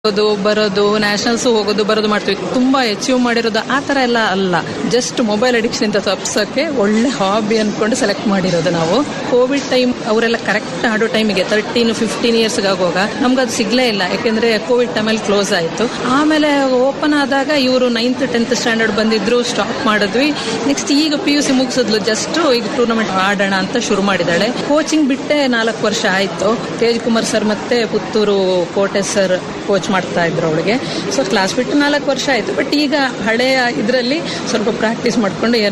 ಹೋಗೋದು ಬರೋದು ನ್ಯಾಷನಲ್ಸ್ ಹೋಗೋದು ಬರೋದು ಮಾಡ್ತೀವಿ ತುಂಬಾ ಅಚೀವ್ ಮಾಡಿರೋದು ಆ ತರ ಎಲ್ಲ ಅಲ್ಲ ಜಸ್ಟ್ ಮೊಬೈಲ್ ಅಡಿಕ್ಷನ್ ಇಂದ ತಪ್ಸಕ್ಕೆ ಒಳ್ಳೆ ಹಾಬಿ ಅನ್ಕೊಂಡು ಸೆಲೆಕ್ಟ್ ಮಾಡಿರೋದು ನಾವು ಕೋವಿಡ್ ಟೈಮ್ ಅವರೆಲ್ಲ ಕರೆಕ್ಟ್ ಆಡೋ ಟೈಮಿಗೆ ತರ್ಟೀನ್ ಫಿಫ್ಟೀನ್ ಇಯರ್ಸ್ ಆಗುವಾಗ ನಮ್ಗೆ ಅದು ಸಿಗ್ಲೇ ಇಲ್ಲ ಯಾಕೆಂದ್ರೆ ಕೋವಿಡ್ ಟೈಮಲ್ಲಿ ಕ್ಲೋಸ್ ಆಯ್ತು ಆಮೇಲೆ ಓಪನ್ ಆದಾಗ ಇವರು ನೈನ್ತ್ ಟೆಂತ್ ಸ್ಟ್ಯಾಂಡರ್ಡ್ ಬಂದಿದ್ರು ಸ್ಟಾಪ್ ಮಾಡಿದ್ವಿ ನೆಕ್ಸ್ಟ್ ಈಗ ಪಿ ಯು ಸಿ ಮುಗಿಸಿದ್ಲು ಜಸ್ಟ್ ಈಗ ಟೂರ್ನಮೆಂಟ್ ಆಡೋಣ ಅಂತ ಶುರು ಮಾಡಿದಾಳೆ ಕೋಚಿಂಗ್ ಬಿಟ್ಟೆ ನಾಲ್ಕು ವರ್ಷ ಆಯ್ತು ತೇಜ್ ಕುಮಾರ್ ಸರ್ ಮತ್ತೆ ಪುತ್ತೂರು ಕೋಟೆ ಸರ್ ಕೋಚ್ ಮಾಡ್ತಾ ಇದ್ರು ಅವಳಿಗೆ ಸೊ ಕ್ಲಾಸ್ ಬಿಟ್ಟು ನಾಲ್ಕು ವರ್ಷ ಆಯ್ತು ಬಟ್ ಈಗ ಹಳೆಯ ಇದರಲ್ಲಿ ಸ್ವಲ್ಪ ಪ್ರಾಕ್ಟೀಸ್ ಮಾಡ್ಕೊಂಡು